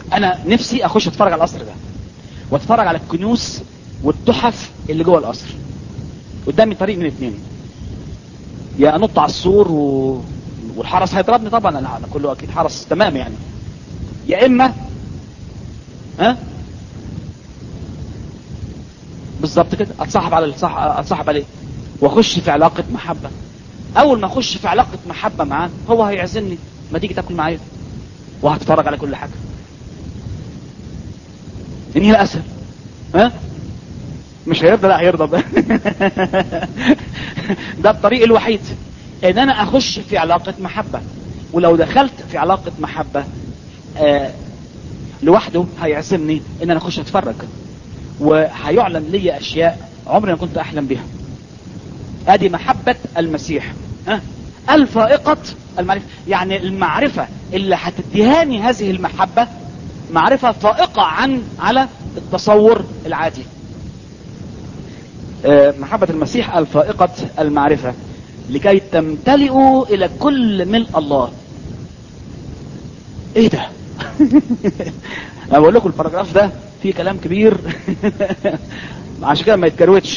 انا نفسي اخش اتفرج على القصر ده واتفرج على الكنوس والتحف اللي جوه القصر قدامي طريق من اتنين يا انط على السور و... والحرس هيضربني طبعا انا أنا كله اكيد حرس تمام يعني يا اما ها بالظبط كده اتصاحب على الصح... اتصاحب عليه واخش في علاقه محبه اول ما اخش في علاقه محبه معاه هو هيعزمني ما تيجي تاكل معايا وهتفرج على كل حاجه انهي الاسهل ها مش هيرضى لا هيرضى ده الطريق الوحيد ان انا اخش في علاقة محبة ولو دخلت في علاقة محبة آه لوحده هيعزمني ان انا اخش اتفرج وهيعلن لي اشياء عمري ما كنت احلم بها ادي محبة المسيح ها الفائقة المعرفة يعني المعرفة اللي هتديهاني هذه المحبة معرفة فائقة عن على التصور العادي آه محبة المسيح الفائقة المعرفة لكي تمتلئوا الى كل ملء الله ايه ده انا بقول لكم الباراجراف ده فيه كلام كبير عشان كده ما يتكروتش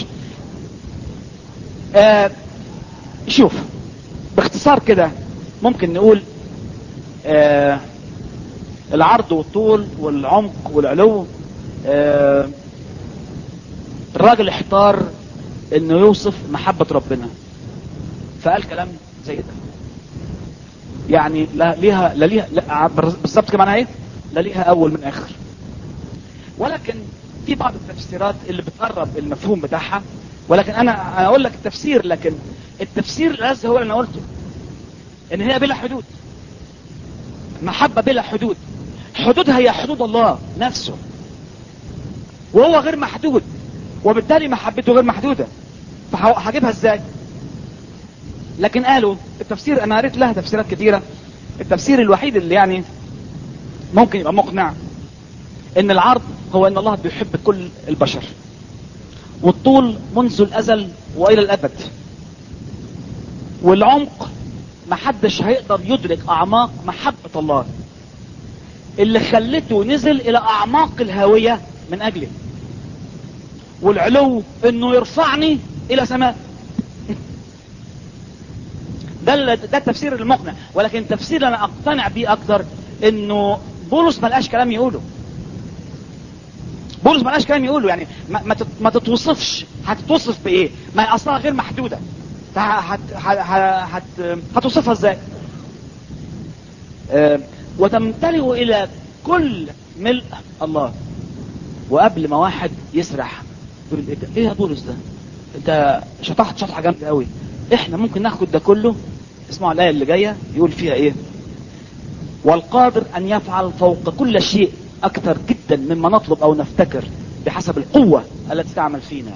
آه شوف باختصار كده ممكن نقول آه العرض والطول والعمق والعلو آه الراجل احتار انه يوصف محبة ربنا فقال كلام زي ده يعني لا ليها لا ليها لا بالظبط كمان ايه لا ليها اول من اخر ولكن في بعض التفسيرات اللي بتقرب المفهوم بتاعها ولكن انا انا اقول لك التفسير لكن التفسير الاساسي هو اللي انا قلته ان هي بلا حدود محبة بلا حدود حدودها هي حدود الله نفسه وهو غير محدود وبالتالي محبته غير محدودة فهجيبها ازاي لكن قالوا التفسير انا قريت لها تفسيرات كثيرة التفسير الوحيد اللي يعني ممكن يبقى مقنع ان العرض هو ان الله بيحب كل البشر والطول منذ الازل والى الابد والعمق محدش هيقدر يدرك اعماق محبة الله اللي خلته نزل الى اعماق الهاوية من اجلي والعلو انه يرفعني الى سماء ده ده التفسير المقنع ولكن التفسير اللي انا اقتنع بيه اكتر انه بولس ما لقاش كلام يقوله بولس ما لقاش كلام يقوله يعني ما, ما, ما تتوصفش هتتوصف بايه ما هي اصلها غير محدودة هت هت هت هتوصفها ازاي أه وتمتلئ الى كل ملء الله وقبل ما واحد يسرح يقول ايه يا بولس ده انت شطحت شطحه جامده قوي احنا ممكن ناخد ده كله اسمعوا الايه اللي جايه يقول فيها ايه والقادر ان يفعل فوق كل شيء اكثر جدا مما نطلب او نفتكر بحسب القوه التي تعمل فينا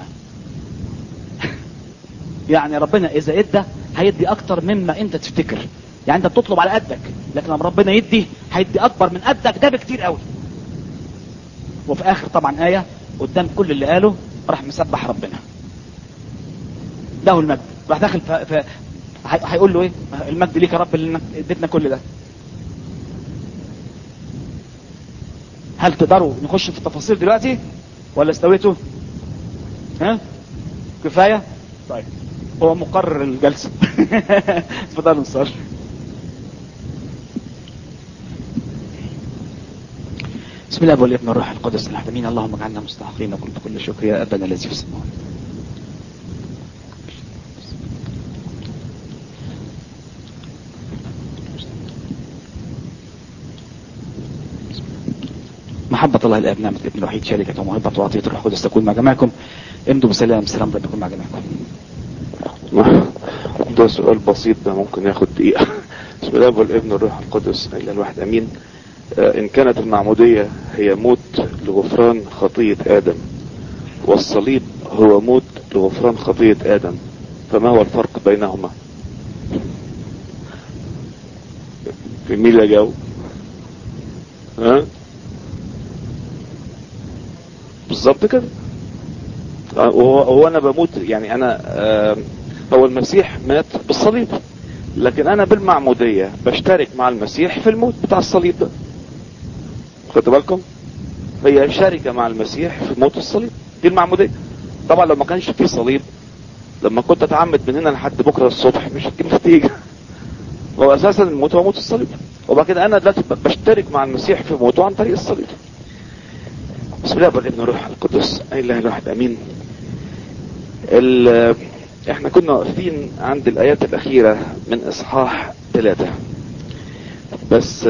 يعني ربنا اذا ادى هيدي اكتر مما انت تفتكر يعني انت بتطلب على قدك لكن لما ربنا يدي هيدي اكبر من قدك ده بكتير قوي وفي اخر طبعا ايه قدام كل اللي قاله راح مسبح ربنا له المجد راح داخل ف... ف... هيقول له ايه المجد ليك يا رب اللي اديتنا كل ده هل تقدروا نخش في التفاصيل دلوقتي ولا استويتوا ها كفايه طيب هو مقرر الجلسه اتفضلوا نصلي بسم الله والابن والروح القدس الحمدين اللهم اجعلنا مستحقين كل كل شكر يا ابانا الذي في السماوات محبة الله الآب نعمة الابن الوحيد شركة ومحبة وعطية الروح القدس تكون مع جميعكم امضوا بسلام سلام رب يكون مع جميعكم ده سؤال بسيط ده ممكن ياخد دقيقة بسم الله والابن الروح القدس إلى الواحد أمين آه إن كانت المعمودية هي موت لغفران خطية آدم والصليب هو موت لغفران خطية آدم فما هو الفرق بينهما في مين اللي جاوب ها بالظبط كده وهو هو انا بموت يعني انا آه هو المسيح مات بالصليب لكن انا بالمعمودية بشترك مع المسيح في الموت بتاع الصليب ده خدوا بالكم هي شركة مع المسيح في موت الصليب دي المعمودية طبعا لو ما كانش في صليب لما كنت اتعمد من هنا لحد بكرة الصبح مش هتجيب نتيجة هو اساسا الموت هو موت الصليب وبعد كده انا دلوقتي بشترك مع المسيح في موته عن طريق الصليب بسم الله والابن والروح القدس اي اله الواحد امين احنا كنا واقفين عند الايات الاخيرة من اصحاح ثلاثة بس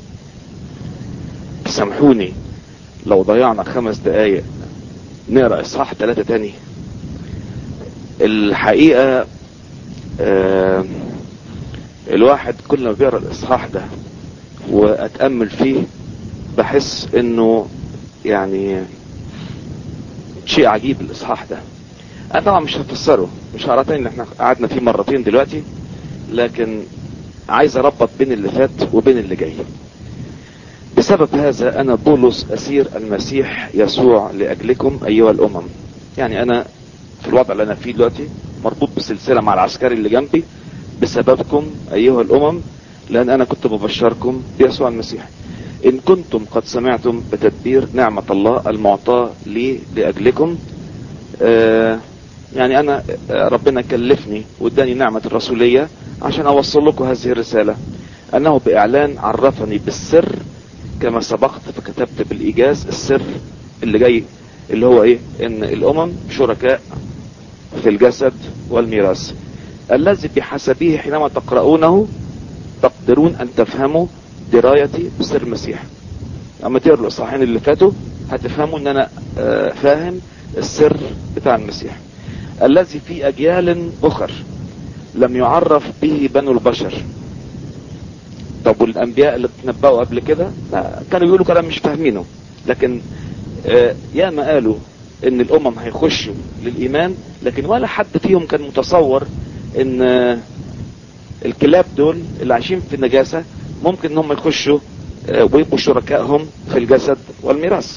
سامحوني لو ضيعنا خمس دقايق نقرا اصحاح ثلاثة تاني الحقيقة اه الواحد كل ما بيقرا الاصحاح ده واتامل فيه بحس انه يعني شيء عجيب الاصحاح ده انا طبعا مش هفسره مش هقرا تاني احنا قعدنا فيه مرتين دلوقتي لكن عايز اربط بين اللي فات وبين اللي جاي بسبب هذا انا بولس اسير المسيح يسوع لاجلكم ايها الامم يعني انا في الوضع اللي انا فيه دلوقتي مربوط بسلسلة مع العسكري اللي جنبي بسببكم ايها الامم لان انا كنت ببشركم بيسوع المسيح ان كنتم قد سمعتم بتدبير نعمة الله المعطاة لي لاجلكم آه يعني انا ربنا كلفني واداني نعمة الرسولية عشان اوصل لكم هذه الرسالة انه باعلان عرفني بالسر كما سبقت فكتبت بالايجاز السر اللي جاي اللي هو ايه ان الامم شركاء في الجسد والميراث الذي بحسبه حينما تقرؤونه تقدرون ان تفهموا درايتي بسر المسيح اما تقروا الاصحاحين اللي فاتوا هتفهموا ان انا فاهم السر بتاع المسيح الذي في اجيال اخر لم يعرف به بنو البشر طب والانبياء اللي تنبأوا قبل كده كانوا يقولوا كلام مش فاهمينه لكن يا ما قالوا ان الامم هيخشوا للايمان لكن ولا حد فيهم كان متصور ان الكلاب دول اللي عايشين في النجاسة ممكن ان هم يخشوا ويبقوا شركائهم في الجسد والميراث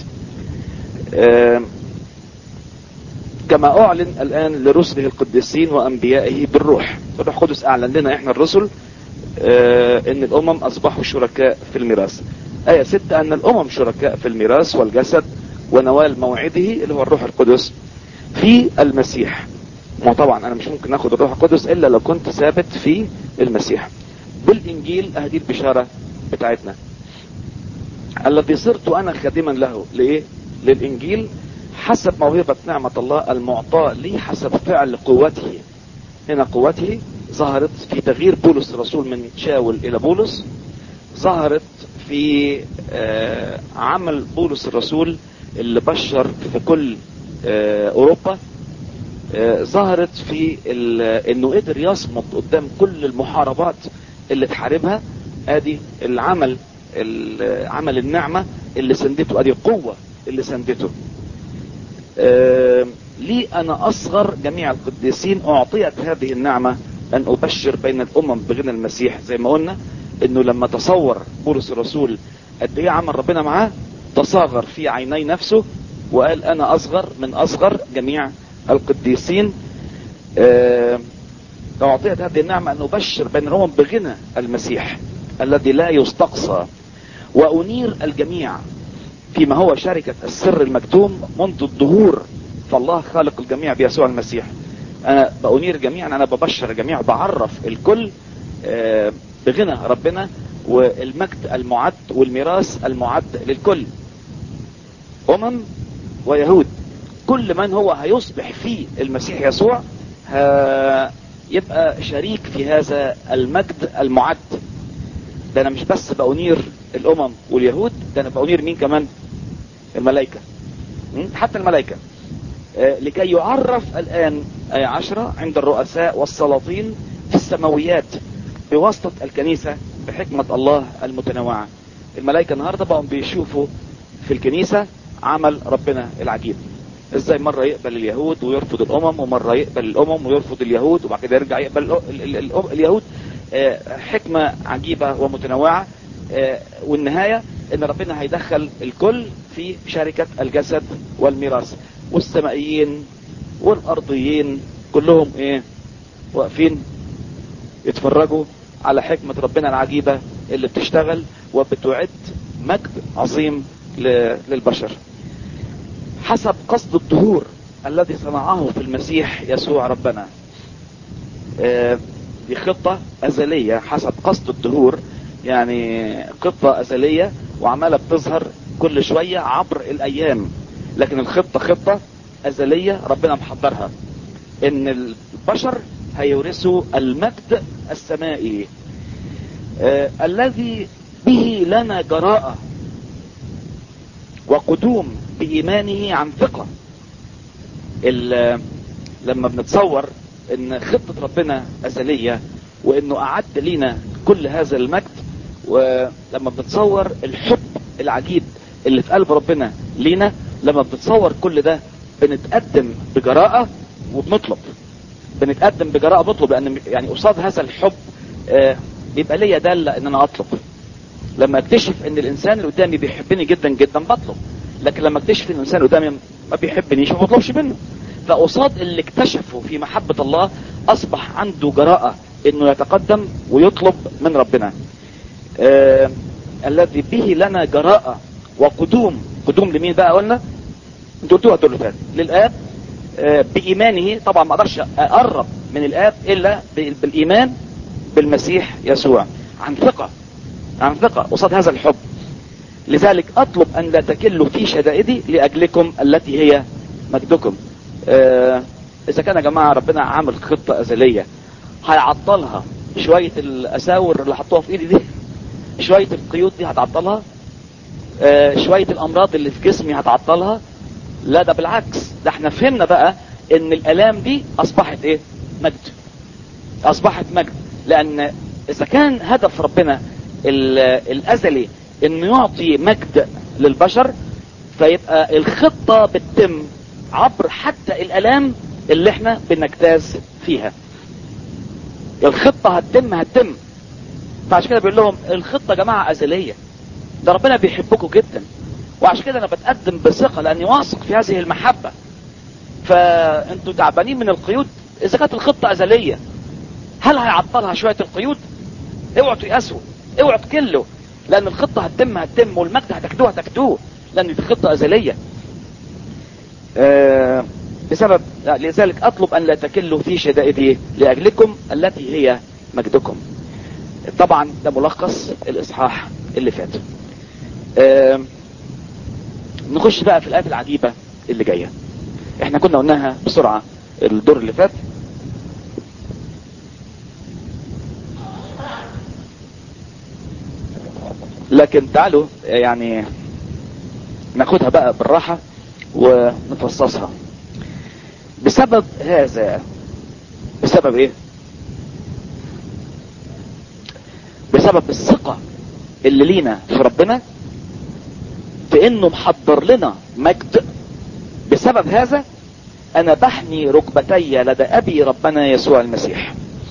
كما اعلن الان لرسله القديسين وانبيائه بالروح الروح القدس اعلن لنا احنا الرسل ان الامم اصبحوا شركاء في الميراث ايه ستة ان الامم شركاء في الميراث والجسد ونوال موعده اللي هو الروح القدس في المسيح ما طبعا انا مش ممكن اخد الروح القدس الا لو كنت ثابت في المسيح بالانجيل هذه البشارة بتاعتنا الذي صرت انا خادما له ليه للانجيل حسب موهبة نعمة الله المعطاة لي حسب فعل قوته هنا قوته ظهرت في تغيير بولس الرسول من شاول الى بولس ظهرت في آه عمل بولس الرسول اللي بشر في كل آه اوروبا آه ظهرت في انه قدر يصمد قدام كل المحاربات اللي تحاربها ادي العمل عمل النعمة اللي سندته ادي القوة اللي سندته لي انا اصغر جميع القديسين اعطيت هذه النعمة ان ابشر بين الامم بغنى المسيح زي ما قلنا انه لما تصور بولس الرسول قد ايه عمل ربنا معاه تصاغر في عيني نفسه وقال انا اصغر من اصغر جميع القديسين اعطيت هذه النعمة ان ابشر بين الامم بغنى المسيح الذي لا يستقصى وانير الجميع فيما هو شركة السر المكتوم منذ الظهور فالله خالق الجميع بيسوع المسيح انا بأنير الجميع انا ببشر الجميع بعرف الكل بغنى ربنا والمجد المعد والميراث المعد للكل امم ويهود كل من هو هيصبح في المسيح يسوع يبقى شريك في هذا المجد المعد ده انا مش بس بأنير الامم واليهود ده انا بأنير مين كمان الملائكة حتى الملائكة لكي يعرف الآن آية عشرة عند الرؤساء والسلاطين في السماويات بواسطة الكنيسة بحكمة الله المتنوعة الملائكة النهاردة بقوا بيشوفوا في الكنيسة عمل ربنا العجيب ازاي مرة يقبل اليهود ويرفض الامم ومرة يقبل الامم ويرفض اليهود وبعد كده يرجع يقبل ال ال ال اليهود حكمة عجيبة ومتنوعة والنهاية ان ربنا هيدخل الكل في شركة الجسد والميراث والسمائيين والارضيين كلهم ايه واقفين يتفرجوا على حكمة ربنا العجيبة اللي بتشتغل وبتعد مجد عظيم ل- للبشر حسب قصد الدهور الذي صنعه في المسيح يسوع ربنا آه، دي خطة أزلية حسب قصد الدهور يعني خطة أزلية وعمالة بتظهر كل شوية عبر الأيام لكن الخطة خطة أزلية ربنا محضرها إن البشر هيورثوا المجد السمائي آه الذي به لنا جراءة وقدوم بإيمانه عن ثقة ال- لما بنتصور ان خطة ربنا ازلية وانه اعد لينا كل هذا المجد ولما بنتصور الحب العجيب اللي في قلب ربنا لينا لما بنتصور كل ده بنتقدم بجراءة وبنطلب بنتقدم بجراءة بنطلب لان يعني قصاد هذا الحب آه، بيبقى ليا دالة ان انا اطلب لما اكتشف ان الانسان اللي قدامي بيحبني جدا جدا بطلب لكن لما اكتشف ان الانسان اللي قدامي ما بيحبنيش ما بطلبش منه فقصاد اللي اكتشفه في محبة الله اصبح عنده جراءة انه يتقدم ويطلب من ربنا آه الذي به لنا جراءة وقدوم قدوم لمين بقى قلنا انتوا قلتوها الدور اللي فات للاب آه بايمانه طبعا ما اقدرش اقرب من الاب الا بال- بالايمان بالمسيح يسوع عن ثقة عن ثقة قصاد هذا الحب لذلك اطلب ان لا تكلوا في شدائدي لاجلكم التي هي مجدكم آه اذا كان يا جماعة ربنا عامل خطة ازلية هيعطلها شوية الاساور اللي حطوها في ايدي دي شوية القيود دي هتعطلها آه شوية الامراض اللي في جسمي هتعطلها لا ده بالعكس ده احنا فهمنا بقى ان الالام دي اصبحت ايه مجد اصبحت مجد لان اذا كان هدف ربنا ال- الازلي انه يعطي مجد للبشر فيبقى الخطة بتتم عبر حتى الالام اللي احنا بنجتاز فيها الخطة هتتم هتتم فعشان كده بيقول لهم الخطة يا جماعة ازلية ده ربنا بيحبكم جدا وعشان كده انا بتقدم بثقة لاني واثق في هذه المحبة فانتوا تعبانين من القيود اذا كانت الخطة ازلية هل هيعطلها شوية القيود اوعوا تيأسوا اوعوا تكلوا لان الخطة هتتم هتتم والمجد هتاخدوه هتاخدوه لان دي خطة ازلية آه بسبب لذلك اطلب ان لا تكلوا في شدائدي لاجلكم التي هي مجدكم طبعا ده ملخص الاصحاح اللي فات آه نخش بقى في الايات العجيبة اللي جاية احنا كنا قلناها بسرعة الدور اللي فات لكن تعالوا يعني ناخدها بقى بالراحة ونفصصها بسبب هذا بسبب ايه بسبب الثقة اللي لينا في ربنا في انه محضر لنا مجد بسبب هذا انا بحني ركبتي لدى ابي ربنا يسوع المسيح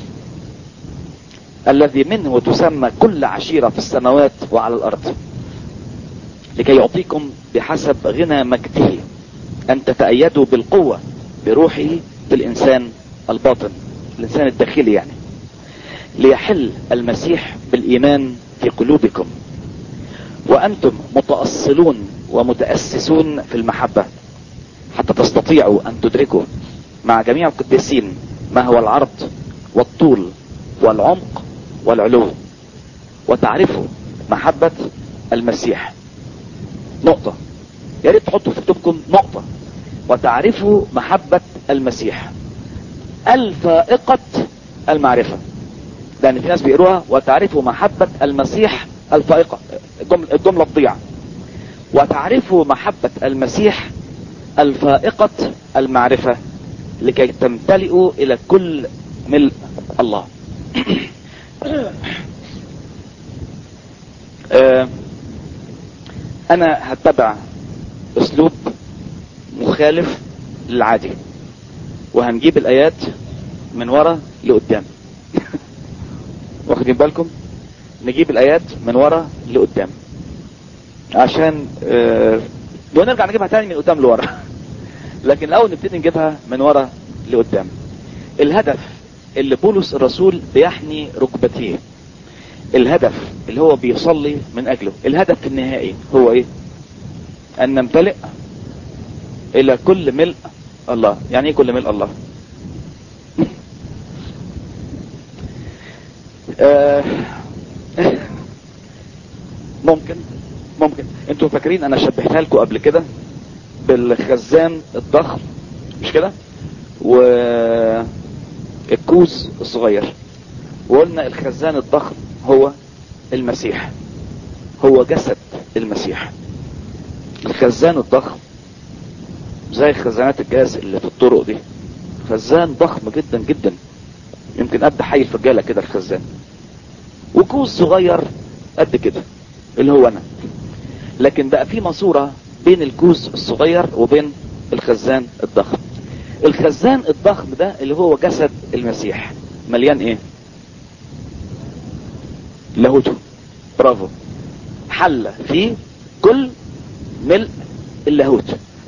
الذي منه تسمى كل عشيرة في السماوات وعلى الارض لكي يعطيكم بحسب غنى مجده ان تتأيدوا بالقوة بروحه في الانسان الباطن الانسان الداخلي يعني ليحل المسيح بالايمان في قلوبكم وانتم متأصلون ومتأسسون في المحبة حتى تستطيعوا ان تدركوا مع جميع القديسين ما هو العرض والطول والعمق والعلو وتعرفوا محبة المسيح نقطة يا ريت تحطوا في كتبكم نقطة وتعرفوا محبة المسيح الفائقة المعرفة لان في ناس بيقروها وتعرفوا محبة المسيح الفائقة الجملة, الجملة تضيع وتعرفوا محبة المسيح الفائقة المعرفة لكي تمتلئوا الى كل ملء الله آه انا هتبع اسلوب مخالف للعادي وهنجيب الايات من ورا لقدام واخدين بالكم نجيب الايات من ورا لقدام عشان آه ونرجع نجيبها تاني من قدام لورا لكن الاول نبتدي نجيبها من ورا لقدام الهدف اللي بولس الرسول بيحني ركبتيه الهدف اللي هو بيصلي من اجله الهدف النهائي هو ايه ان نمتلئ الى كل ملء الله يعني ايه كل ملء الله آه ممكن ممكن انتوا فاكرين انا شبهتها لكم قبل كده بالخزان الضخم مش كده والكوز الصغير وقلنا الخزان الضخم هو المسيح هو جسد المسيح الخزان الضخم زي خزانات الجاز اللي في الطرق دي خزان ضخم جدا جدا يمكن قد حي الفجالة كده الخزان وكوز صغير قد كده اللي هو انا لكن بقى في ماسورة بين الكوز الصغير وبين الخزان الضخم الخزان الضخم ده اللي هو جسد المسيح مليان ايه لاهوته برافو حل فيه كل ملء اللاهوت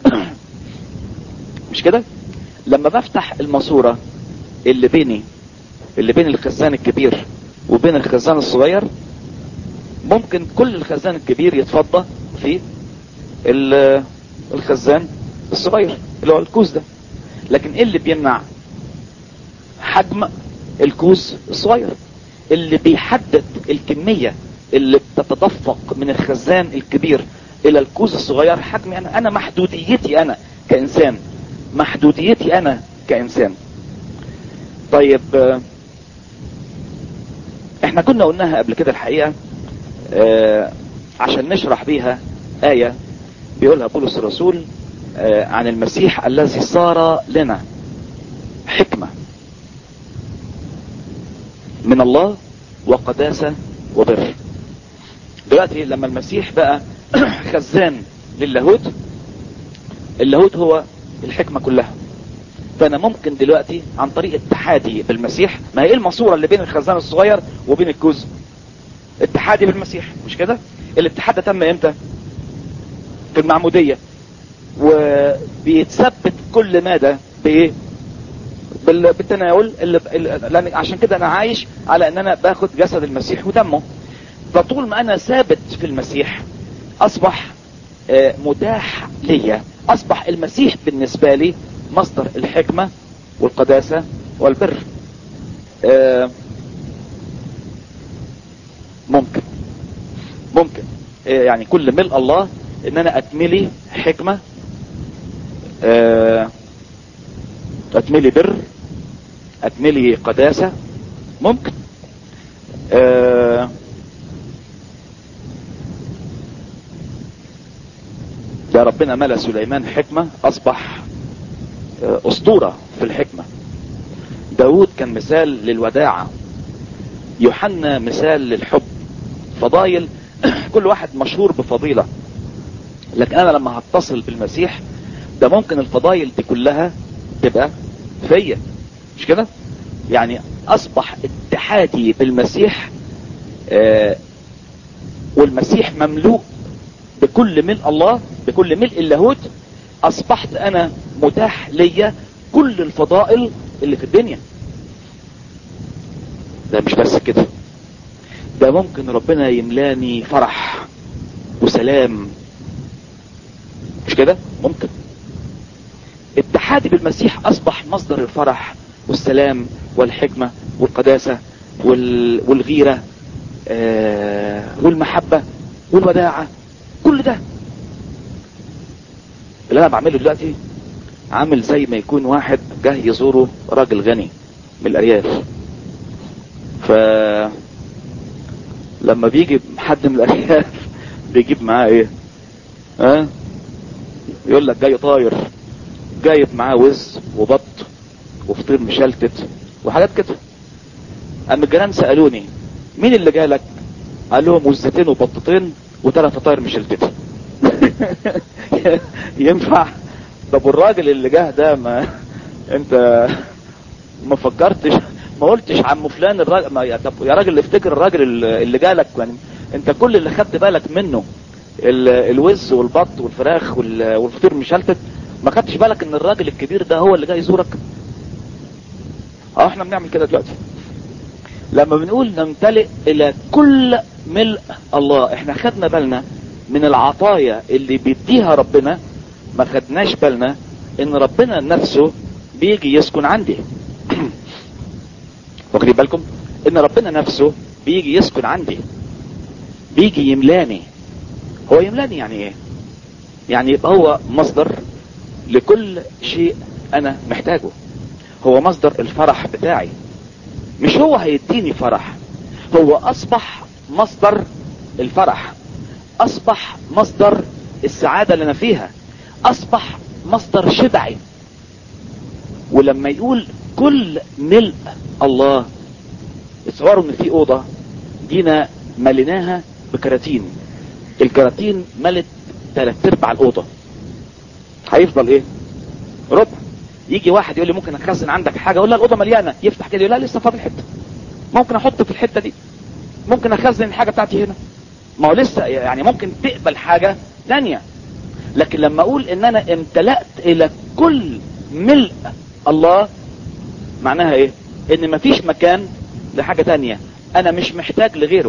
مش كده لما بفتح الماسورة اللي بيني اللي بين الخزان الكبير وبين الخزان الصغير ممكن كل الخزان الكبير يتفضى في الخزان الصغير اللي هو الكوز ده لكن ايه اللي بيمنع حجم الكوز الصغير اللي بيحدد الكمية اللي بتتدفق من الخزان الكبير الى الكوز الصغير حجمي انا انا محدوديتي انا كانسان محدوديتي انا كانسان طيب احنا كنا قلناها قبل كده الحقيقة اه عشان نشرح بيها آية بيقولها بولس الرسول اه عن المسيح الذي صار لنا حكمة من الله وقداسة وبر دلوقتي لما المسيح بقى خزان للاهوت اللاهوت هو الحكمة كلها فانا ممكن دلوقتي عن طريق اتحادي بالمسيح ما هي الماسوره اللي بين الخزان الصغير وبين الكوز اتحادي بالمسيح مش كده الاتحاد ده تم امتى في المعموديه وبيتثبت كل ماده بايه بالتناول اللي لان عشان كده انا عايش على ان انا باخد جسد المسيح ودمه فطول ما انا ثابت في المسيح اصبح متاح ليا اصبح المسيح بالنسبه لي مصدر الحكمة والقداسة والبر آه ممكن ممكن آه يعني كل ملء الله ان انا اكملي حكمة آه اكملي بر اكملي قداسة ممكن ده ربنا ملا سليمان حكمة اصبح اسطورة في الحكمة داود كان مثال للوداعة يوحنا مثال للحب فضايل كل واحد مشهور بفضيلة لكن انا لما هتصل بالمسيح ده ممكن الفضايل دي كلها تبقى فيا مش كده يعني اصبح اتحادي بالمسيح آه والمسيح مملوء بكل ملء الله بكل ملء اللاهوت اصبحت انا متاح ليا كل الفضائل اللي في الدنيا ده مش بس كده ده ممكن ربنا يملاني فرح وسلام مش كده ممكن اتحادي بالمسيح اصبح مصدر الفرح والسلام والحكمة والقداسة وال... والغيرة آه والمحبة والوداعة كل ده اللي انا بعمله دلوقتي عامل زي ما يكون واحد جه يزوره راجل غني من الارياف ف لما بيجي حد من الارياف بيجيب معاه ايه ها أه؟ يقول لك جاي طاير جايب معاه وز وبط وفطير مشلتت وحاجات كده اما الجيران سالوني مين اللي جالك قال لهم وزتين وبطتين وثلاث فطاير مشلتت ينفع طب والراجل اللي جه ده ما انت ما فكرتش ما قلتش عم فلان الراجل ما يا طب يا راجل افتكر الراجل اللي جالك يعني انت كل اللي خدت بالك منه الوز والبط والفراخ والفطير مشلتت ما خدتش بالك ان الراجل الكبير ده هو اللي جاي يزورك اه احنا بنعمل كده دلوقتي لما بنقول نمتلئ الى كل ملء الله احنا خدنا بالنا من العطايا اللي بيديها ربنا ما خدناش بالنا ان ربنا نفسه بيجي يسكن عندي واخدين بالكم ان ربنا نفسه بيجي يسكن عندي بيجي يملاني هو يملاني يعني ايه يعني يبقى هو مصدر لكل شيء انا محتاجه هو مصدر الفرح بتاعي مش هو هيديني فرح هو اصبح مصدر الفرح اصبح مصدر السعادة اللي انا فيها اصبح مصدر شبعي ولما يقول كل ملء الله اتصوروا ان في اوضة جينا مليناها بكراتين الكراتين ملت ثلاث ارباع الاوضة هيفضل ايه ربع يجي واحد يقول لي ممكن اخزن عندك حاجة اقول له الاوضة مليانة يفتح كده يقول لا لسه فاضل حتة ممكن احط في الحتة دي ممكن اخزن الحاجة بتاعتي هنا ما هو لسه يعني ممكن تقبل حاجة تانية لكن لما اقول ان انا امتلأت الى كل ملء الله معناها ايه ان مفيش مكان لحاجة تانية انا مش محتاج لغيره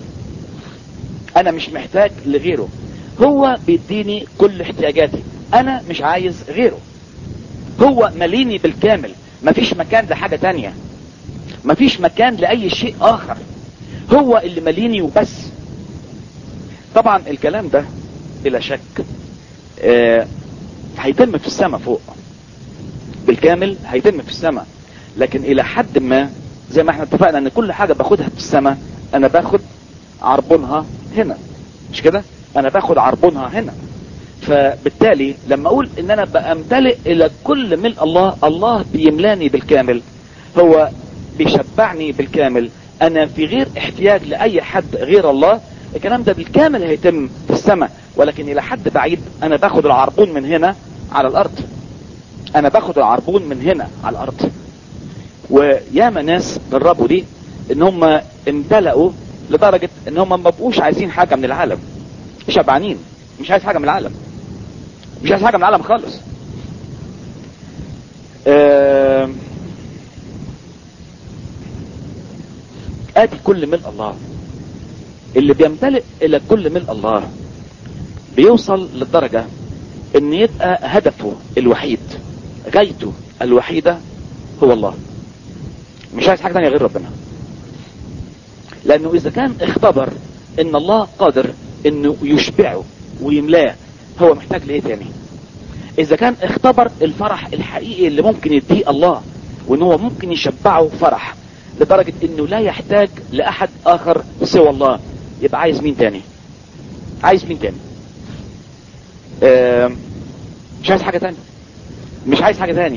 انا مش محتاج لغيره هو بيديني كل احتياجاتي انا مش عايز غيره هو مليني بالكامل مفيش مكان لحاجة تانية مفيش مكان لأي شيء آخر هو اللي مليني وبس طبعا الكلام ده بلا شك آه هيتم في السماء فوق بالكامل هيتم في السماء لكن الى حد ما زي ما احنا اتفقنا ان كل حاجة باخدها في السماء انا باخد عربونها هنا مش كده انا باخد عربونها هنا فبالتالي لما اقول ان انا بامتلئ الى كل ملء الله الله بيملاني بالكامل هو بيشبعني بالكامل انا في غير احتياج لاي حد غير الله الكلام ده بالكامل هيتم في السماء ولكن الى حد بعيد انا باخد العربون من هنا على الارض انا باخد العربون من هنا على الارض وياما ناس جربوا دي ان هم امتلأوا لدرجة ان هم ما بقوش عايزين حاجة من العالم شبعانين مش عايز حاجة من العالم مش عايز حاجة من العالم خالص آه ادي كل ملء الله اللي بيمتلئ الى كل ملء الله بيوصل للدرجة ان يبقى هدفه الوحيد غايته الوحيدة هو الله مش عايز حاجة تانية غير ربنا لانه اذا كان اختبر ان الله قادر انه يشبعه ويملاه هو محتاج لايه تاني اذا كان اختبر الفرح الحقيقي اللي ممكن يديه الله وان هو ممكن يشبعه فرح لدرجة انه لا يحتاج لاحد اخر سوى الله يبقى عايز مين تاني عايز مين تاني مش عايز حاجة تانية مش عايز حاجة تانية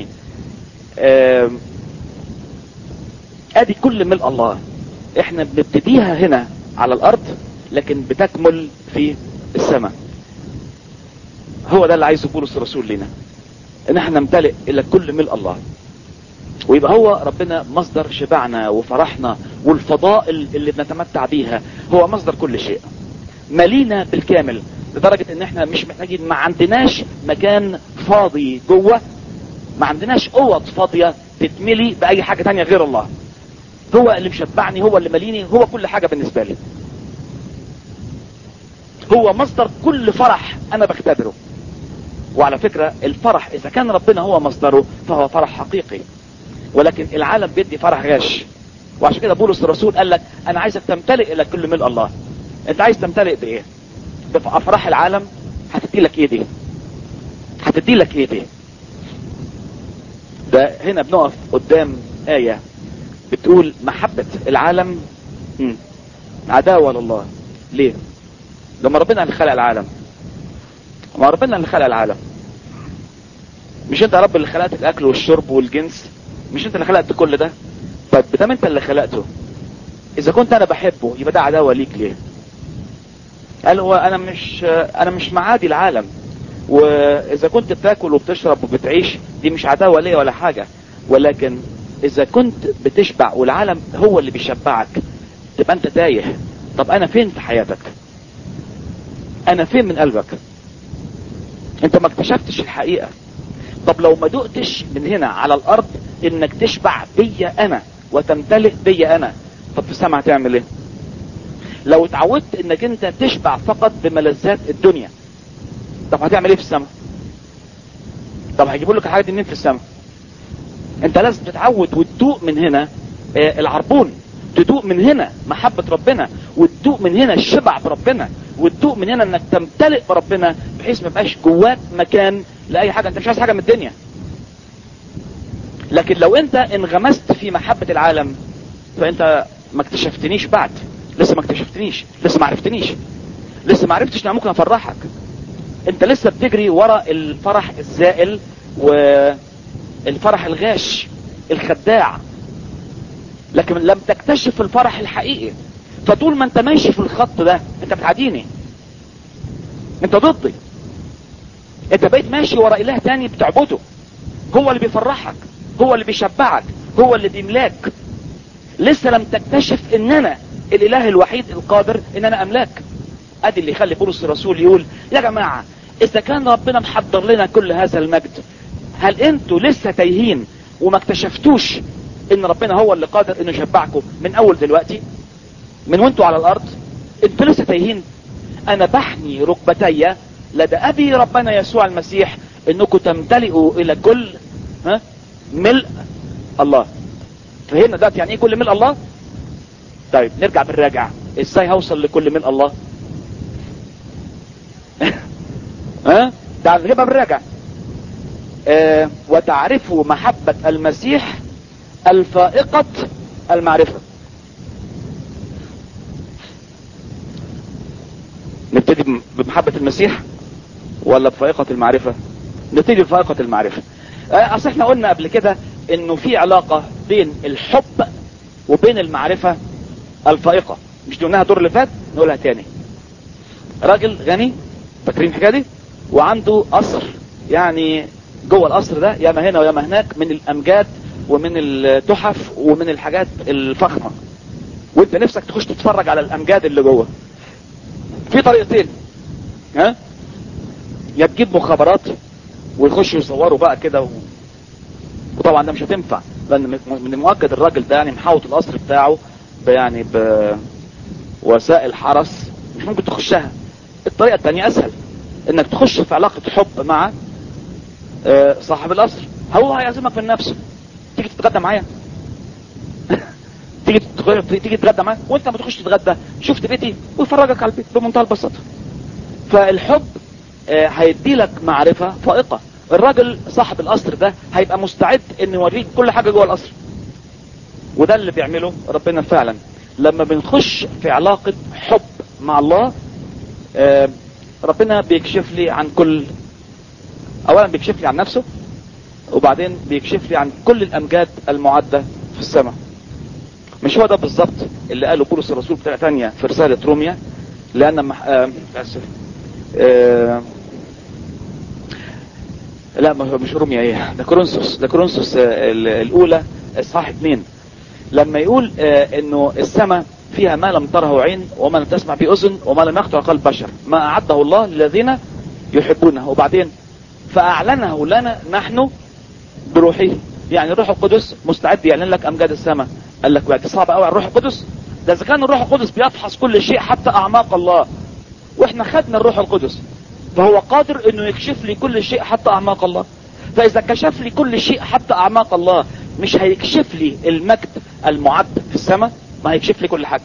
ادي كل ملء الله احنا بنبتديها هنا على الارض لكن بتكمل في السماء هو ده اللي عايزه بولس الرسول لنا ان احنا نمتلئ الى كل ملء الله ويبقى هو ربنا مصدر شبعنا وفرحنا والفضائل اللي بنتمتع بيها هو مصدر كل شيء ملينا بالكامل لدرجة ان احنا مش محتاجين ما عندناش مكان فاضي جوه ما عندناش اوض فاضية تتملي باي حاجة تانية غير الله هو اللي مشبعني هو اللي مليني هو كل حاجة بالنسبة لي هو مصدر كل فرح انا بختبره وعلى فكرة الفرح اذا كان ربنا هو مصدره فهو فرح حقيقي ولكن العالم بيدي فرح غش وعشان كده بولس الرسول قال لك انا عايزك تمتلئ الى كل ملء الله انت عايز تمتلئ بايه بافراح العالم هتدي لك ايه دي هتدي لك ايه دي ده هنا بنقف قدام آية بتقول محبة العالم مم. عداوة لله ليه لما ربنا اللي خلق العالم ما ربنا اللي خلق العالم مش انت يا رب اللي خلقت الاكل والشرب والجنس مش انت اللي خلقت كل ده طب بدام انت اللي خلقته اذا كنت انا بحبه يبقى ده عداوة ليك ليه قال هو انا مش انا مش معادي العالم واذا كنت بتاكل وبتشرب وبتعيش دي مش عداوة ليا ولا حاجة ولكن اذا كنت بتشبع والعالم هو اللي بيشبعك تبقى انت تايه طب انا فين في حياتك انا فين من قلبك انت ما اكتشفتش الحقيقة طب لو ما دقتش من هنا على الارض انك تشبع بيا انا وتمتلئ بيا انا طب في السماء هتعمل ايه لو اتعودت انك انت تشبع فقط بملذات الدنيا طب هتعمل ايه في السماء طب هيجيبوا لك الحاجات دي منين في السماء انت لازم تتعود وتدوق من هنا آه العربون تدوق من هنا محبة ربنا وتدوق من هنا الشبع بربنا وتدوق من هنا انك تمتلئ بربنا بحيث ما يبقاش جواك مكان لاي حاجة انت مش عايز حاجة من الدنيا لكن لو انت انغمست في محبة العالم فانت ما اكتشفتنيش بعد لسه ما اكتشفتنيش لسه ما عرفتنيش لسه ما عرفتش ان أنا ممكن افرحك انت لسه بتجري ورا الفرح الزائل والفرح الغاش الخداع لكن لم تكتشف الفرح الحقيقي فطول ما انت ماشي في الخط ده انت بتعاديني انت ضدي انت بقيت ماشي ورا اله تاني بتعبده هو اللي بيفرحك هو اللي بيشبعك هو اللي بيملاك لسه لم تكتشف ان انا الاله الوحيد القادر ان انا املاك ادي اللي يخلي بولس الرسول يقول يا جماعة اذا كان ربنا محضر لنا كل هذا المجد هل انتوا لسه تايهين وما اكتشفتوش ان ربنا هو اللي قادر انه يشبعكم من اول دلوقتي من وانتوا على الارض انتوا لسه تايهين انا بحني ركبتي لدى ابي ربنا يسوع المسيح انكم تمتلئوا الى كل ها ملء الله فهمنا دلوقتي يعني ايه كل ملء الله طيب نرجع بالراجع ازاي هوصل لكل ملء الله ها تعال نجيبها بالراجع اه وتعرفوا محبة المسيح الفائقة المعرفة نبتدي بمحبة المسيح ولا بفائقة المعرفة نبتدي بفائقة المعرفة اصل احنا قلنا قبل كده انه في علاقة بين الحب وبين المعرفة الفائقة مش قلناها الدور اللي فات نقولها تاني راجل غني فاكرين الحكايه دي وعنده قصر يعني جوه القصر ده ياما هنا وياما هناك من الامجاد ومن التحف ومن الحاجات الفخمه وانت نفسك تخش تتفرج على الامجاد اللي جوه في طريقتين ها يا تجيب مخابرات ويخشوا يصوروا بقى كده و... وطبعا ده مش هتنفع لان من المؤكد الراجل ده يعني محاوط القصر بتاعه يعني بوسائل حرس مش ممكن تخشها الطريقة التانية اسهل انك تخش في علاقة حب مع صاحب القصر هو هيعزمك من نفسه تيجي تتغدى معايا تيجي تيجي تتغدى معايا وانت ما تخش تتغدى شفت بيتي ويفرجك على البيت بمنتهى البساطة فالحب هيدي لك معرفة فائقة الراجل صاحب القصر ده هيبقى مستعد انه يوريك كل حاجة جوه القصر وده اللي بيعمله ربنا فعلا لما بنخش في علاقة حب مع الله آه ربنا بيكشف لي عن كل اولا بيكشف لي عن نفسه وبعدين بيكشف لي عن كل الامجاد المعدة في السماء مش هو ده بالظبط اللي قاله بولس الرسول بتاع ثانية في رسالة روميا لان مح... آه اسف آه لا مش روميا ايه ده كورنثوس ده كورنثوس الاولى اصحاح اثنين لما يقول آه انه السماء فيها ما لم تره عين وما لم تسمع به اذن وما لم يخطر قلب بشر ما اعده الله للذين يحبونه وبعدين فاعلنه لنا نحن بروحه يعني الروح القدس مستعد يعلن لك امجاد السماء قال لك بقى صعب قوي على الروح القدس ده اذا كان الروح القدس بيفحص كل شيء حتى اعماق الله واحنا خدنا الروح القدس فهو قادر انه يكشف لي كل شيء حتى اعماق الله فاذا كشف لي كل شيء حتى اعماق الله مش هيكشف لي المجد المعد في السماء ما هيكشف لي كل حاجة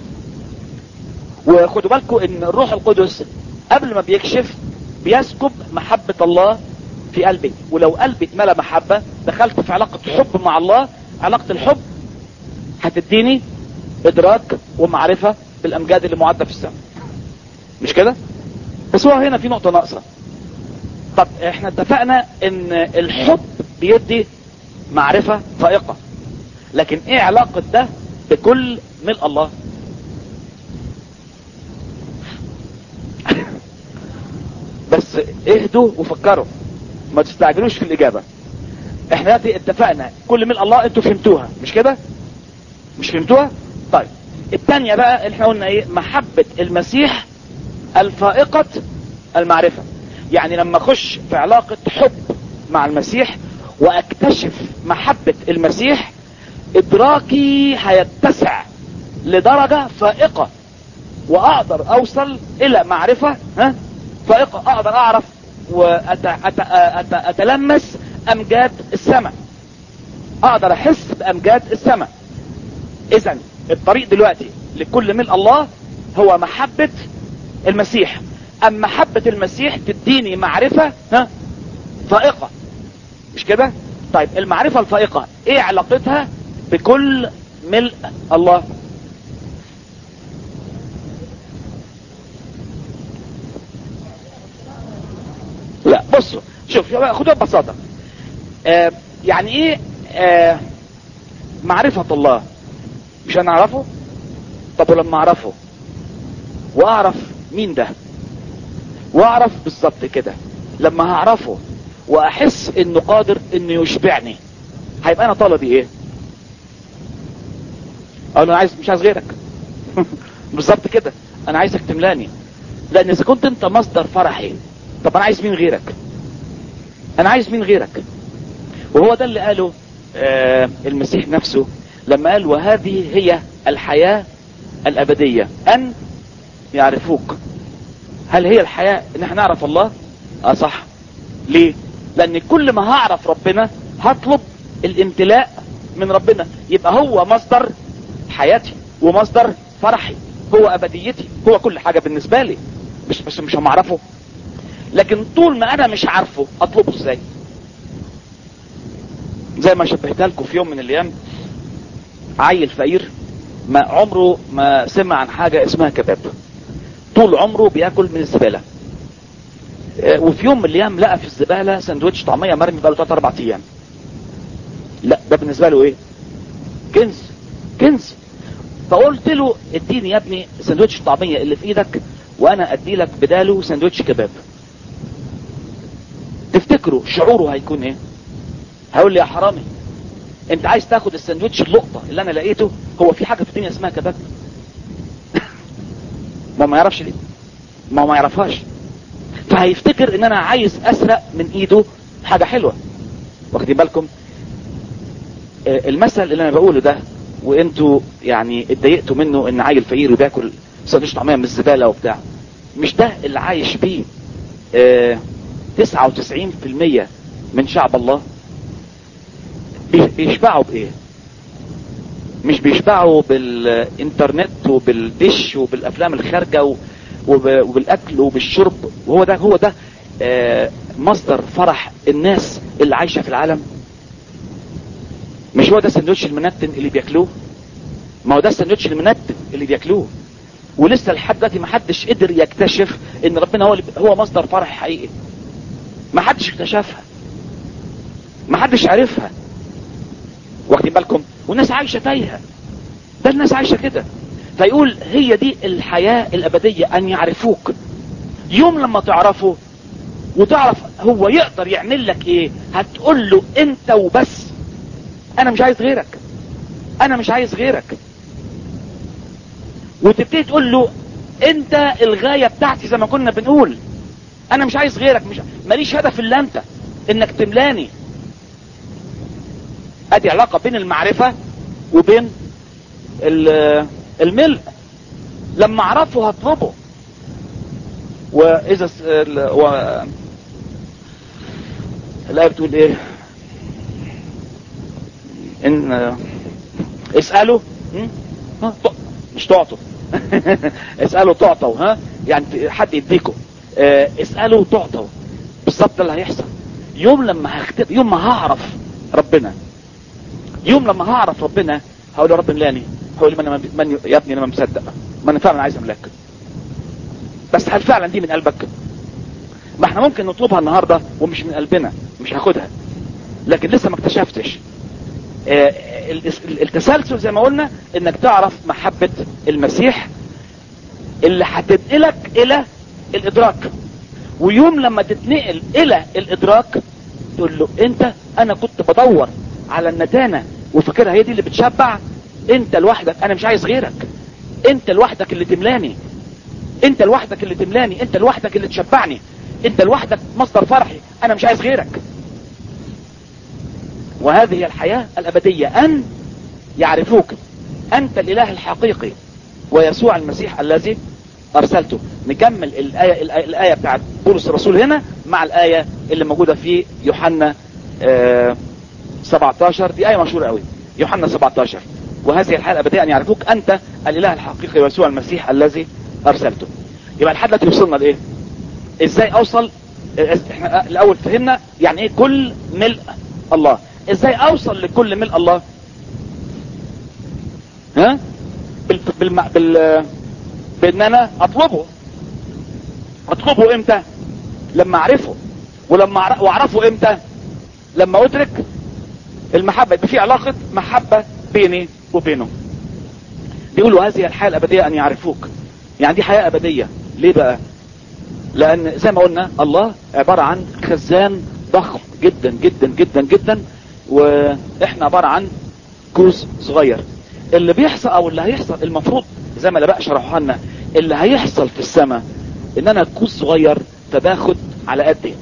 وخدوا بالكم ان الروح القدس قبل ما بيكشف بيسكب محبة الله في قلبي ولو قلبي اتملى محبة دخلت في علاقة حب مع الله علاقة الحب هتديني ادراك ومعرفة بالامجاد اللي معدة في السماء مش كده بس هو هنا في نقطة ناقصة طب احنا اتفقنا ان الحب بيدي معرفة فائقة لكن ايه علاقة ده بكل ملء الله بس اهدوا وفكروا ما تستعجلوش في الاجابة احنا دلوقتي اتفقنا كل ملء الله انتوا فهمتوها مش كده مش فهمتوها طيب التانية بقى اللي احنا قلنا ايه محبة المسيح الفائقة المعرفة يعني لما اخش في علاقة حب مع المسيح واكتشف محبة المسيح ادراكي هيتسع لدرجة فائقة واقدر اوصل الى معرفة ها فائقة اقدر اعرف واتلمس امجاد السماء اقدر احس بامجاد السماء اذا الطريق دلوقتي لكل ملء الله هو محبة المسيح اما محبة المسيح تديني معرفة ها فائقة مش كده طيب المعرفة الفائقة ايه علاقتها بكل ملء الله لا بصوا شوف خدوها ببساطة آه يعني ايه آه معرفة الله مش انا اعرفه طب ولما اعرفه واعرف مين ده واعرف بالظبط كده لما هعرفه واحس انه قادر انه يشبعني هيبقى انا طلبي ايه انا عايز مش عايز غيرك بالظبط كده انا عايزك تملاني لان اذا كنت انت مصدر فرحي طب انا عايز مين غيرك انا عايز مين غيرك وهو ده اللي قاله آه المسيح نفسه لما قال وهذه هي الحياة الابدية ان يعرفوك هل هي الحياة ان احنا نعرف الله اه صح ليه لان كل ما هعرف ربنا هطلب الامتلاء من ربنا يبقى هو مصدر حياتي ومصدر فرحي هو ابديتي هو كل حاجة بالنسبة لي مش بس مش هم اعرفه لكن طول ما انا مش عارفه اطلبه ازاي زي ما شبهتها لكم في يوم من الايام عيل فقير ما عمره ما سمع عن حاجة اسمها كباب طول عمره بياكل من الزبالة وفي يوم من الايام لقى في الزبالة سندوتش طعمية مرمي بقاله 3 4 ايام لا ده بالنسبة له ايه كنز كنز فقلت له اديني يا ابني سندوتش الطعمية اللي في ايدك وانا ادي لك بداله سندوتش كباب تفتكروا شعوره هيكون ايه هقول لي يا حرامي انت عايز تاخد السندوتش اللقطة اللي انا لقيته هو في حاجة في الدنيا اسمها كباب ما ما يعرفش ليه ما ما يعرفهاش فهيفتكر ان انا عايز اسرق من ايده حاجة حلوة واخدين بالكم آه المثل اللي انا بقوله ده وانتوا يعني اتضايقتوا منه ان عيل فقير وبياكل سندوتش طعمية من الزبالة وبتاع مش ده اللي عايش بيه اه 99% من شعب الله بيشبعوا بايه مش بيشبعوا بالانترنت وبالدش وبالافلام الخارجة وبالاكل وبالشرب وهو ده هو ده اه مصدر فرح الناس اللي عايشة في العالم مش هو ده السندوتش المنتن اللي بياكلوه ما هو ده السندوتش المنتن اللي بياكلوه ولسه لحد دلوقتي ما حدش قدر يكتشف ان ربنا هو هو مصدر فرح حقيقي ما حدش اكتشفها ما حدش عرفها واخدين بالكم والناس عايشه تايهه ده الناس عايشه كده فيقول هي دي الحياه الابديه ان يعرفوك يوم لما تعرفه وتعرف هو يقدر يعمل لك ايه هتقول له انت وبس انا مش عايز غيرك انا مش عايز غيرك وتبتدي تقول له انت الغاية بتاعتي زي ما كنا بنقول انا مش عايز غيرك مش ماليش هدف الا انت انك تملاني ادي علاقة بين المعرفة وبين الملء لما اعرفه هطلبه واذا و... الايه بتقول ايه ان اسألوا مش تعطوا اسألوا تعطوا ها يعني حد يديكم اه اسألوا تعطوا بالظبط اللي هيحصل يوم لما هختب يوم ما هعرف ربنا يوم لما هعرف ربنا هقول يا رب ملاني هقول لي من, من يا ابني انا ما مصدق ما انا فعلا عايز املاك بس هل فعلا دي من قلبك ما احنا ممكن نطلبها النهاردة ومش من قلبنا مش هاخدها لكن لسه ما اكتشفتش اه التسلسل زي ما قلنا انك تعرف محبة المسيح اللي هتنقلك الى الادراك ويوم لما تتنقل الى الادراك تقول له انت انا كنت بدور على النتانة وفاكرها هي دي اللي بتشبع انت لوحدك انا مش عايز غيرك انت لوحدك اللي تملاني انت لوحدك اللي تملاني انت لوحدك اللي تشبعني انت لوحدك مصدر فرحي انا مش عايز غيرك وهذه الحياة الابدية ان يعرفوك انت الاله الحقيقي ويسوع المسيح الذي ارسلته نكمل الايه الايه, الآية بتاعت بولس الرسول هنا مع الايه اللي موجوده في يوحنا آه 17 دي ايه مشهوره قوي يوحنا 17 وهذه الحلقه الابديه ان يعرفوك انت الاله الحقيقي ويسوع المسيح الذي ارسلته يبقى لحد دلوقتي وصلنا لايه ازاي اوصل احنا الاول فهمنا يعني ايه كل ملء الله ازاي اوصل لكل ملء الله ها بال بال بال بان انا اطلبه اطلبه امتى لما اعرفه ولما واعرفه امتى لما ادرك المحبة يبقى في علاقة محبة بيني وبينه بيقولوا هذه الحياة الابدية ان يعرفوك يعني دي حياة ابدية ليه بقى لان زي ما قلنا الله عبارة عن خزان ضخم جدا جدا جدا جدا واحنا عبارة عن كوز صغير اللي بيحصل او اللي هيحصل المفروض زي ما الاباء شرحوا لنا اللي هيحصل في السماء ان انا كوز صغير فباخد على قدي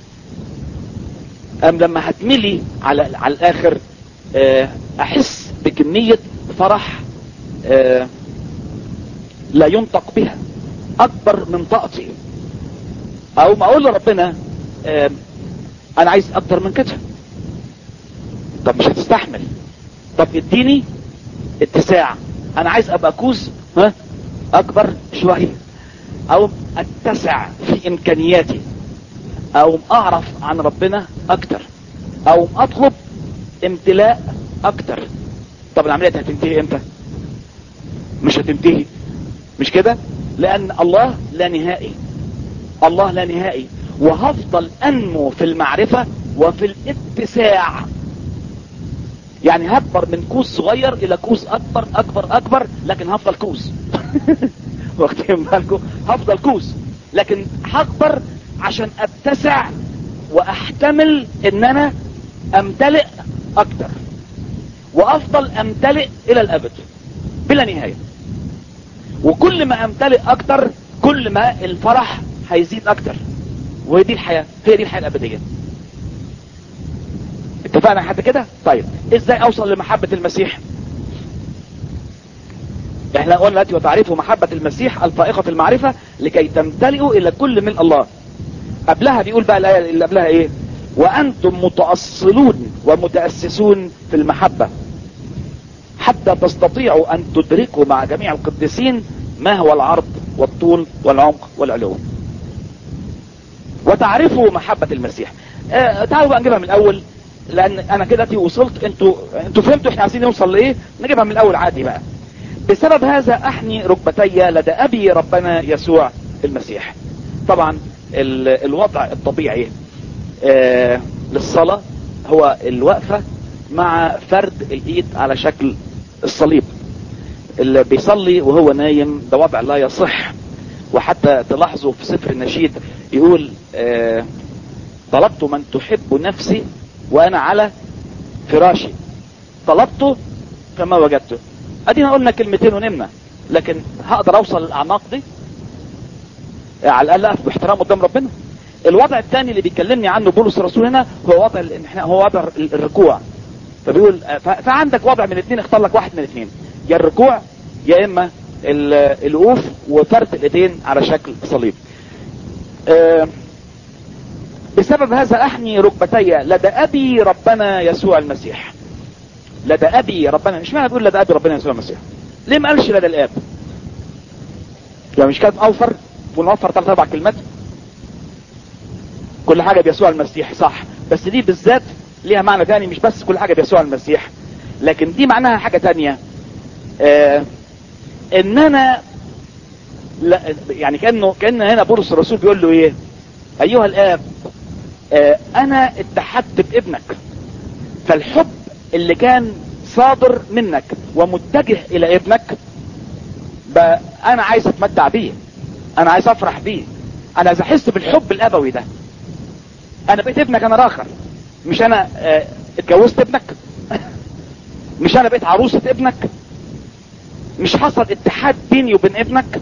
ام لما هتملي على على الاخر احس بكمية فرح لا ينطق بها اكبر من طاقتي او ما اقول لربنا انا عايز اكتر من كده طب مش هتستحمل طب اديني اتساع انا عايز ابقى كوز ها اكبر شوية او اتسع في امكانياتي او اعرف عن ربنا اكتر او اطلب امتلاء اكتر طب العملية هتنتهي امتى مش هتنتهي مش كده لان الله لا نهائي الله لا نهائي وهفضل انمو في المعرفة وفي الاتساع يعني هكبر من كوز صغير الى كوز اكبر اكبر اكبر لكن هفضل كوز واخدين بالكم هفضل كوز لكن هكبر عشان اتسع واحتمل ان انا امتلئ اكتر وافضل امتلئ الى الابد بلا نهاية وكل ما امتلئ اكتر كل ما الفرح هيزيد اكتر وهي دي الحياة هي دي الحياة الابدية اتفقنا حتى كده طيب ازاي اوصل لمحبة المسيح احنا قلنا دلوقتي وتعرفوا محبة المسيح الفائقة المعرفة لكي تمتلئوا الى كل من الله قبلها بيقول بقى الايه اللي قبلها ايه وانتم متأصلون ومتأسسون في المحبة حتى تستطيعوا ان تدركوا مع جميع القديسين ما هو العرض والطول والعمق والعلو وتعرفوا محبة المسيح آه تعالوا بقى نجيبها من الاول لان انا كده وصلت انتوا انتوا فهمتوا احنا عايزين نوصل لايه نجيبها من الاول عادي بقى بسبب هذا احني ركبتي لدى ابي ربنا يسوع المسيح طبعا ال الوضع الطبيعي آه للصلاة هو الوقفة مع فرد الايد على شكل الصليب اللي بيصلي وهو نايم ده وضع لا يصح وحتى تلاحظوا في سفر النشيد يقول آه طلبت من تحب نفسي وانا على فراشي طلبته فما وجدته ادينا قلنا كلمتين ونمنا لكن هقدر اوصل للاعماق دي على الاقل اقف باحترام قدام ربنا الوضع الثاني اللي بيكلمني عنه بولس الرسول هنا هو وضع هو وضع الركوع فبيقول فعندك وضع من الاثنين اختار لك واحد من الاثنين يا الركوع يا اما الوقوف وفرد الايدين على شكل صليب أه بسبب هذا احني ركبتي لدى ابي ربنا يسوع المسيح لدى ابي ربنا مش معنى بيقول لدى ابي ربنا يسوع المسيح ليه ما قالش لدى الاب يعني مش كانت اوفر ونوفر ثلاث اربع كلمات كل حاجة بيسوع المسيح صح بس دي بالذات ليها معنى تاني مش بس كل حاجة بيسوع المسيح لكن دي معناها حاجة تانية آه ان انا لا يعني كأنه كأن هنا بولس الرسول بيقول له ايه ايها الاب آه انا اتحدت بابنك فالحب اللي كان صادر منك ومتجه الى ابنك انا عايز اتمتع بيه انا عايز افرح بيه انا عايز احس بالحب الابوي ده انا بقيت ابنك انا راخر مش انا اه اتجوزت ابنك مش انا بقيت عروسة ابنك مش حصل اتحاد بيني وبين ابنك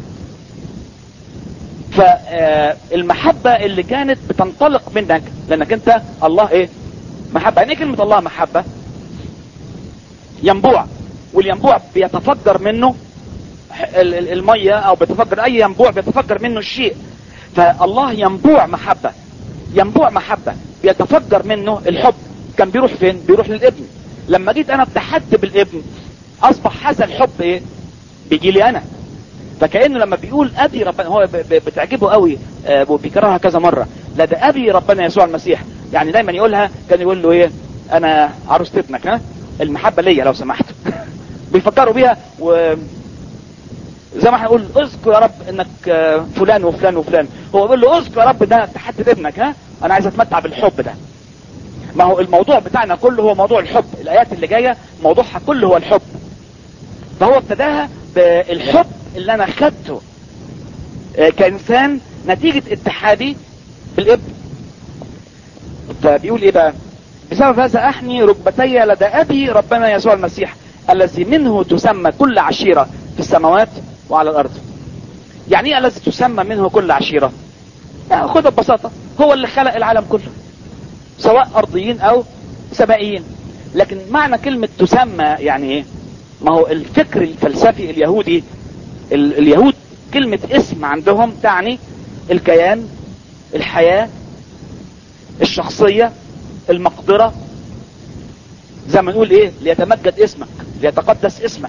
فالمحبة اللي كانت بتنطلق منك لانك انت الله ايه محبة يعني ايه كلمة الله محبة ينبوع والينبوع بيتفجر منه ال- ال- المية او بيتفجر اي ينبوع بيتفجر منه الشيء فالله ينبوع محبة ينبوع محبة بيتفجر منه الحب كان بيروح فين بيروح للابن لما جيت انا اتحدت بالابن اصبح هذا الحب ايه بيجي لي انا فكانه لما بيقول ابي ربنا هو ب- ب- بتعجبه قوي آه، وبيكررها كذا مره لا ده ابي ربنا يسوع المسيح يعني دايما يقولها كان يقول له ايه انا عروسه ابنك ها المحبه ليا لو سمحت بيفكروا بيها و زي ما احنا نقول اذكر يا رب انك آه، فلان وفلان وفلان هو بيقول له اذكر يا رب ده تحدد ابنك ها انا عايز اتمتع بالحب ده ما هو الموضوع بتاعنا كله هو موضوع الحب الايات اللي جايه موضوعها كله هو الحب فهو ابتداها بالحب اللي انا خدته آه، كانسان نتيجه اتحادي بالابن فبيقول ايه بقى بسبب هذا احني ركبتي لدى ابي ربنا يسوع المسيح الذي منه تسمى كل عشيره في السماوات وعلى الارض يعني ايه الذي تسمى منه كل عشيره يعني خدها ببساطه هو اللي خلق العالم كله سواء ارضيين او سمائيين لكن معنى كلمه تسمى يعني ايه ما هو الفكر الفلسفي اليهودي ال- اليهود كلمة اسم عندهم تعني الكيان الحياة الشخصية المقدرة زي ما نقول ايه ليتمجد اسمك ليتقدس اسمك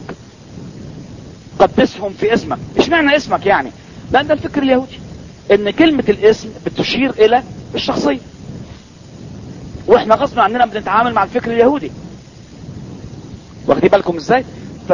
قدسهم في اسمك ايش معنى اسمك يعني لان ده الفكر اليهودي ان كلمة الاسم بتشير الى الشخصية واحنا غصب عننا بنتعامل مع الفكر اليهودي واخدين بالكم ازاي ف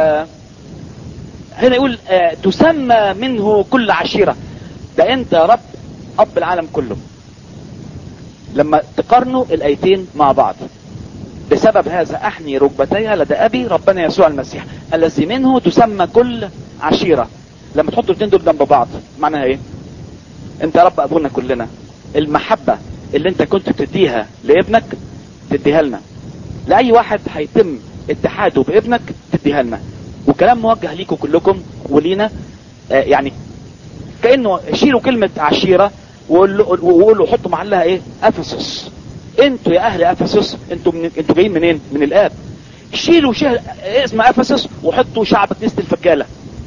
هنا يقول آه تسمى منه كل عشيرة ده انت يا رب اب العالم كله لما تقارنوا الايتين مع بعض بسبب هذا احني ركبتي لدى ابي ربنا يسوع المسيح الذي منه تسمى كل عشيرة لما تحطوا الاثنين دول جنب بعض معناها ايه انت يا رب ابونا كلنا المحبة اللي انت كنت بتديها لابنك تديها لنا لاي واحد هيتم اتحاده بابنك تديها لنا وكلام موجه ليكم كلكم ولينا آه يعني كانه شيلوا كلمه عشيره وقولوا حطوا محلها ايه افسس انتوا يا اهل افسس انتوا من انتوا جايين منين من الاب شيلوا شهر اسم افسس وحطوا شعب كنيسه الفجاله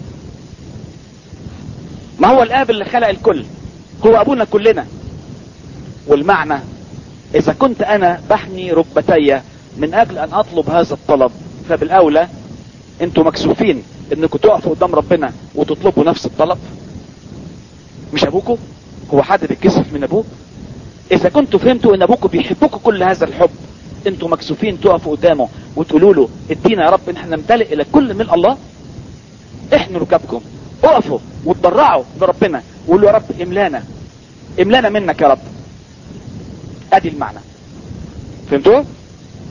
ما هو الاب اللي خلق الكل هو ابونا كلنا والمعنى اذا كنت انا بحني ركبتي من اجل ان اطلب هذا الطلب فبالاولى انتوا مكسوفين انكم تقفوا قدام ربنا وتطلبوا نفس الطلب مش ابوكم هو حد بيتكسف من ابوه اذا كنتوا فهمتوا ان ابوكم بيحبكم كل هذا الحب انتوا مكسوفين تقفوا قدامه وتقولوا له ادينا يا رب ان احنا نمتلئ الى كل من الله احنوا ركابكم اقفوا وتضرعوا لربنا وقولوا يا رب املانا املانا منك يا رب ادي المعنى فهمتوا